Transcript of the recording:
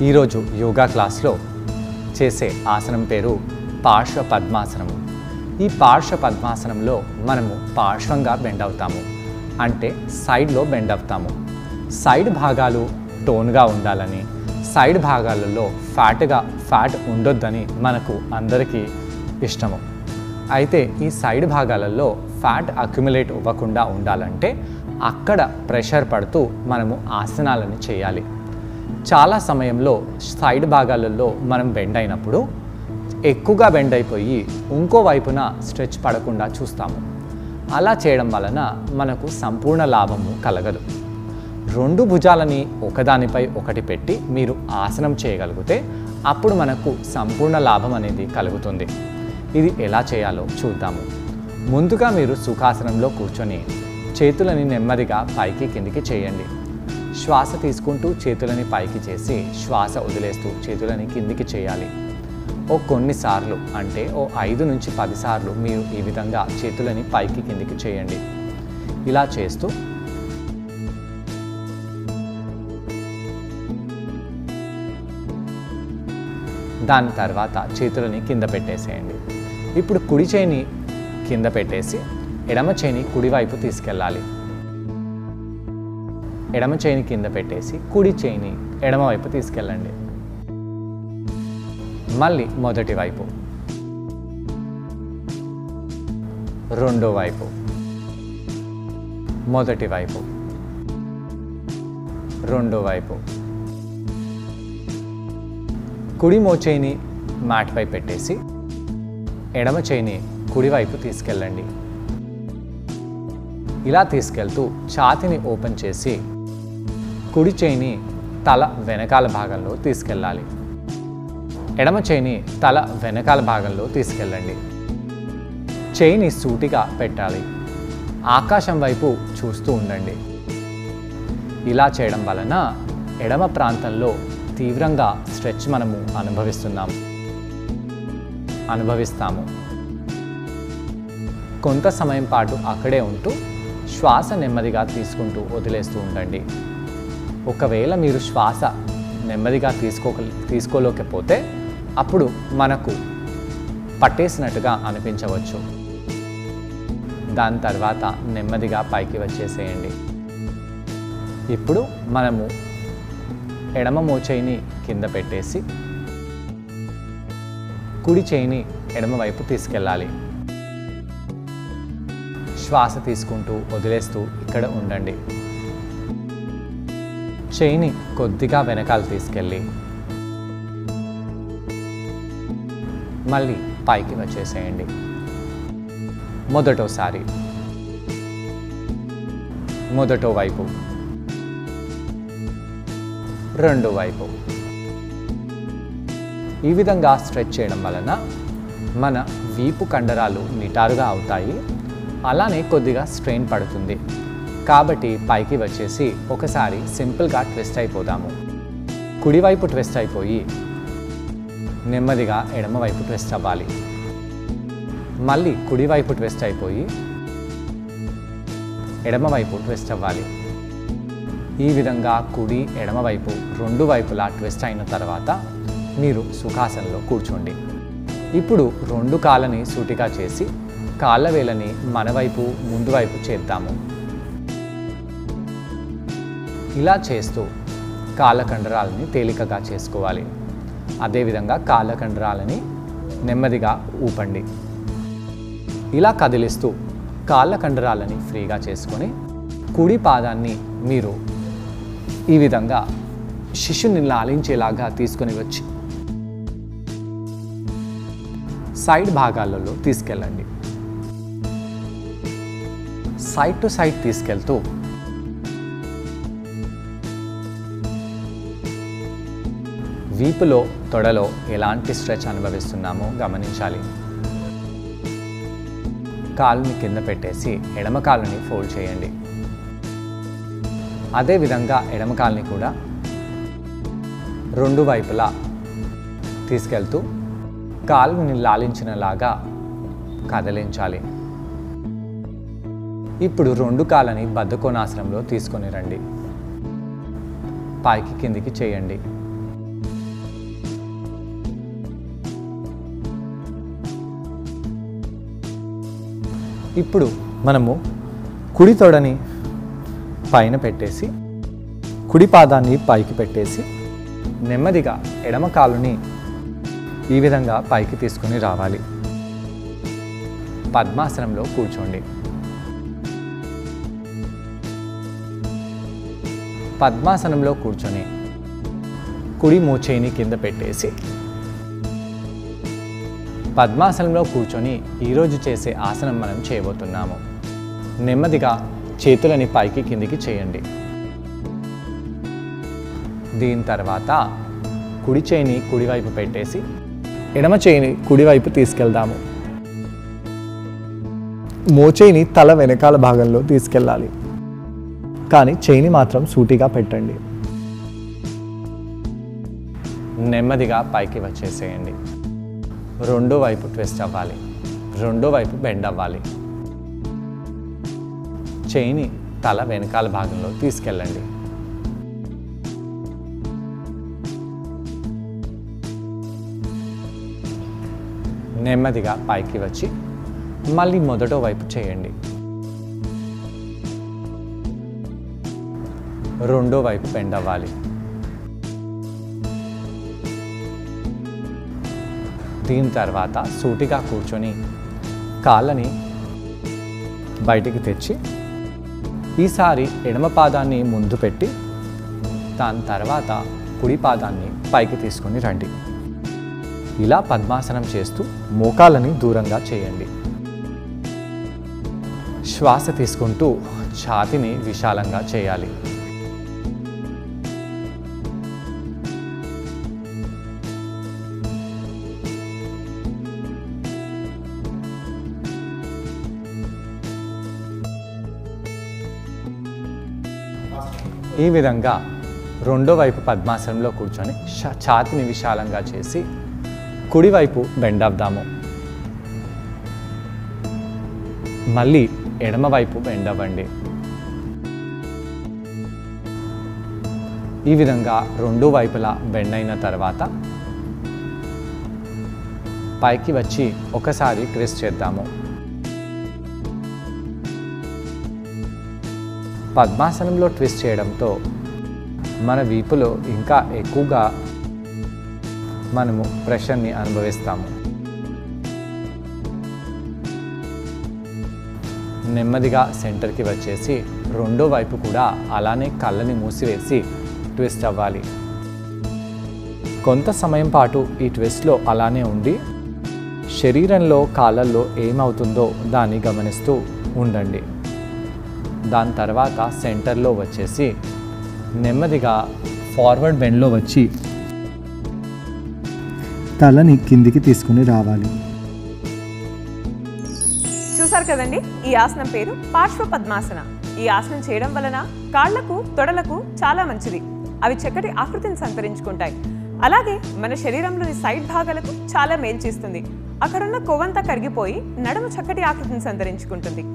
ఈరోజు యోగా క్లాస్లో చేసే ఆసనం పేరు పార్శ్వ పద్మాసనము ఈ పార్శ్వ పద్మాసనంలో మనము పార్శ్వంగా బెండ్ అవుతాము అంటే సైడ్లో బెండ్ అవుతాము సైడ్ భాగాలు టోన్గా ఉండాలని సైడ్ భాగాలలో ఫ్యాట్గా ఫ్యాట్ ఉండొద్దని మనకు అందరికీ ఇష్టము అయితే ఈ సైడ్ భాగాలలో ఫ్యాట్ అక్యుములేట్ అవ్వకుండా ఉండాలంటే అక్కడ ప్రెషర్ పడుతూ మనము ఆసనాలను చేయాలి చాలా సమయంలో సైడ్ భాగాలలో మనం బెండ్ అయినప్పుడు ఎక్కువగా బెండ్ అయిపోయి ఇంకో వైపున స్ట్రెచ్ పడకుండా చూస్తాము అలా చేయడం వలన మనకు సంపూర్ణ లాభము కలగదు రెండు భుజాలని ఒకదానిపై ఒకటి పెట్టి మీరు ఆసనం చేయగలిగితే అప్పుడు మనకు సంపూర్ణ లాభం అనేది కలుగుతుంది ఇది ఎలా చేయాలో చూద్దాము ముందుగా మీరు సుఖాసనంలో కూర్చొని చేతులని నెమ్మదిగా పైకి కిందికి చేయండి శ్వాస తీసుకుంటూ చేతులని పైకి చేసి శ్వాస వదిలేస్తూ చేతులని కిందికి చేయాలి ఓ కొన్నిసార్లు అంటే ఓ ఐదు నుంచి పది సార్లు మీరు ఈ విధంగా చేతులని పైకి కిందికి చేయండి ఇలా చేస్తూ దాని తర్వాత చేతులని కింద పెట్టేసేయండి ఇప్పుడు కుడి చేయిని కింద పెట్టేసి ఎడమ చేయిని కుడివైపు తీసుకెళ్ళాలి ఎడమ చేయిని కింద పెట్టేసి కుడి చేయిని ఎడమవైపు తీసుకెళ్ళండి మళ్ళీ మొదటి వైపు రెండో వైపు మొదటి వైపు రెండో వైపు కుడి మోచేయిని మ్యాట్పై పెట్టేసి ఎడమ చేయిని కుడివైపు తీసుకెళ్ళండి ఇలా తీసుకెళ్తూ ఛాతిని ఓపెన్ చేసి కుడి చేయిని తల వెనకాల భాగంలో తీసుకెళ్ళాలి ఎడమ చేయిని తల వెనకాల భాగంలో తీసుకెళ్ళండి చేయిని సూటిగా పెట్టాలి ఆకాశం వైపు చూస్తూ ఉండండి ఇలా చేయడం వలన ఎడమ ప్రాంతంలో తీవ్రంగా స్ట్రెచ్ మనము అనుభవిస్తున్నాము అనుభవిస్తాము కొంత సమయం పాటు అక్కడే ఉంటూ శ్వాస నెమ్మదిగా తీసుకుంటూ వదిలేస్తూ ఉండండి ఒకవేళ మీరు శ్వాస నెమ్మదిగా తీసుకో తీసుకోలేకపోతే అప్పుడు మనకు పట్టేసినట్టుగా అనిపించవచ్చు దాని తర్వాత నెమ్మదిగా పైకి వచ్చేసేయండి ఇప్పుడు మనము ఎడమ మోచేయిని కింద పెట్టేసి కుడి చేయిని ఎడమ వైపు తీసుకెళ్ళాలి శ్వాస తీసుకుంటూ వదిలేస్తూ ఇక్కడ ఉండండి చేయిని కొద్దిగా వెనకాల తీసుకెళ్ళి మళ్ళీ పైకి వచ్చేసేయండి మొదటోసారి మొదటో వైపు రెండో వైపు ఈ విధంగా స్ట్రెచ్ చేయడం వలన మన వీపు కండరాలు నిటారుగా అవుతాయి అలానే కొద్దిగా స్ట్రెయిన్ పడుతుంది కాబట్టి పైకి వచ్చేసి ఒకసారి సింపుల్గా ట్విస్ట్ అయిపోదాము కుడివైపు ట్విస్ట్ అయిపోయి నెమ్మదిగా ఎడమవైపు ట్విస్ట్ అవ్వాలి మళ్ళీ కుడివైపు ట్విస్ట్ అయిపోయి ఎడమవైపు ట్విస్ట్ అవ్వాలి ఈ విధంగా కుడి ఎడమవైపు రెండు వైపులా ట్విస్ట్ అయిన తర్వాత మీరు సుఖాసనంలో కూర్చోండి ఇప్పుడు రెండు కాళ్ళని సూటిగా చేసి కాళ్ళ వేలని మన వైపు ముందు వైపు చేద్దాము ఇలా చేస్తూ కాళ్ళ కండరాలని తేలికగా చేసుకోవాలి అదేవిధంగా కాళ్ళ కండరాలని నెమ్మదిగా ఊపండి ఇలా కదిలిస్తూ కాళ్ళ కండరాలని ఫ్రీగా చేసుకొని కుడి పాదాన్ని మీరు ఈ విధంగా శిశుని లాలించేలాగా తీసుకొని వచ్చి సైడ్ భాగాలలో తీసుకెళ్ళండి సైడ్ టు సైడ్ తీసుకెళ్తూ వీపులో తొడలో ఎలాంటి స్ట్రెచ్ అనుభవిస్తున్నామో గమనించాలి కాలుని కింద పెట్టేసి ఎడమ కాలుని ఫోల్డ్ చేయండి అదేవిధంగా ఎడమ కాలుని కూడా రెండు వైపులా తీసుకెళ్తూ కాలుని లాలించినలాగా కదిలించాలి ఇప్పుడు రెండు కాళ్ళని బద్ధకోణాసనంలో తీసుకొని రండి పైకి కిందికి చేయండి ఇప్పుడు మనము కుడి తొడని పైన పెట్టేసి కుడి పాదాన్ని పైకి పెట్టేసి నెమ్మదిగా ఎడమ కాలుని ఈ విధంగా పైకి తీసుకుని రావాలి పద్మాసనంలో కూర్చోండి పద్మాసనంలో కూర్చొని కుడి మోచేయిని కింద పెట్టేసి పద్మాసనంలో కూర్చొని ఈరోజు చేసే ఆసనం మనం చేయబోతున్నాము నెమ్మదిగా చేతులని పైకి కిందికి చేయండి దీని తర్వాత కుడి చేయిని కుడివైపు పెట్టేసి ఎడమ చేయిని కుడివైపు తీసుకెళ్దాము మోచేయిని తల వెనకాల భాగంలో తీసుకెళ్ళాలి కానీ చేయిని మాత్రం సూటిగా పెట్టండి నెమ్మదిగా పైకి వచ్చేసేయండి రెండో వైపు ట్విస్ట్ అవ్వాలి రెండో వైపు బెండ్ అవ్వాలి చేయిని తల వెనకాల భాగంలో తీసుకెళ్ళండి నెమ్మదిగా పైకి వచ్చి మళ్ళీ మొదటో వైపు చేయండి రెండో వైపు బెండ్ అవ్వాలి దీని తర్వాత సూటిగా కూర్చొని కాళ్ళని బయటికి తెచ్చి ఈసారి ఎడమ పాదాన్ని ముందు పెట్టి దాని తర్వాత కుడి పాదాన్ని పైకి తీసుకొని రండి ఇలా పద్మాసనం చేస్తూ మోకాలని దూరంగా చేయండి శ్వాస తీసుకుంటూ ఛాతిని విశాలంగా చేయాలి ఈ విధంగా రెండో వైపు పద్మాసనంలో కూర్చొని ష- ఛాతిని విశాలంగా చేసి కుడివైపు బెండ్ అవుదాము మళ్ళీ ఎడమవైపు బెండ్ అవ్వండి ఈ విధంగా రెండు వైపులా బెండ్ అయిన తర్వాత పైకి వచ్చి ఒకసారి ట్విస్ట్ చేద్దాము పద్మాసనంలో ట్విస్ట్ చేయడంతో మన వీపులో ఇంకా ఎక్కువగా మనము ప్రెషర్ని అనుభవిస్తాము నెమ్మదిగా సెంటర్కి వచ్చేసి రెండో వైపు కూడా అలానే కళ్ళని మూసివేసి ట్విస్ట్ అవ్వాలి కొంత సమయం పాటు ఈ ట్విస్ట్లో అలానే ఉండి శరీరంలో కాళ్ళల్లో ఏమవుతుందో దాన్ని గమనిస్తూ ఉండండి దాని తర్వాత సెంటర్లో వచ్చేసి నెమ్మదిగా ఫార్వర్డ్ బెండ్లో వచ్చి తలని కిందికి తీసుకుని రావాలి చూసారు కదండి ఈ ఆసనం పేరు పార్శ్వ పద్మాసన ఈ ఆసనం చేయడం వలన కాళ్లకు తొడలకు చాలా మంచిది అవి చక్కటి ఆకృతిని సంతరించుకుంటాయి అలాగే మన శరీరంలోని సైడ్ భాగాలకు చాలా మేలు చేస్తుంది అక్కడున్న కొవ్వంతా కరిగిపోయి నడుము చక్కటి ఆకృతిని సంతరించుకుంటుంది